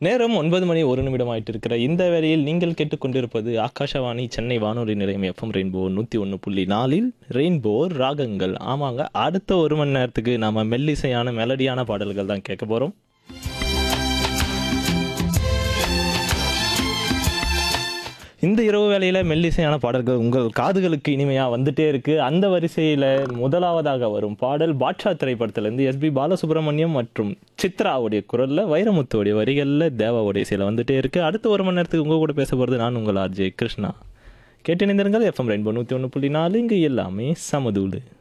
நேரம் ஒன்பது மணி ஒரு நிமிடம் ஆயிட்டு இருக்கிற இந்த வேளையில் நீங்கள் கேட்டுக்கொண்டிருப்பது ஆகாஷவாணி சென்னை வானொலி நிலையம் எஃப்எம் ரெயின்போ நூற்றி ஒன்று புள்ளி நாலில் ரெயின்போ ராகங்கள் ஆமாங்க அடுத்த ஒரு மணி நேரத்துக்கு நாம மெல்லிசையான மெலடியான பாடல்கள் தான் கேட்க போகிறோம் இந்த இரவு வேளையில மெல்லிசையான பாடல்கள் உங்கள் காதுகளுக்கு இனிமையா வந்துட்டே இருக்கு அந்த வரிசையில முதலாவதாக வரும் பாடல் பாட்ஷா திரைப்படத்திலிருந்து எஸ்பி பாலசுப்ரமணியம் மற்றும் சித்ராவுடைய குரல்ல வைரமுத்துவோடைய வரிகள்ல தேவாவுடைய சில வந்துட்டே இருக்கு அடுத்த ஒரு மணி நேரத்துக்கு உங்க கூட பேச போறது நான் உங்கள் ஆர்ஜே கிருஷ்ணா கேட்டு இணைந்திருங்கள் எஃப்எம் ரெயின்போ நூற்றி ஒன்று புள்ளி நாலு இங்கு எல்லாமே சமதூளு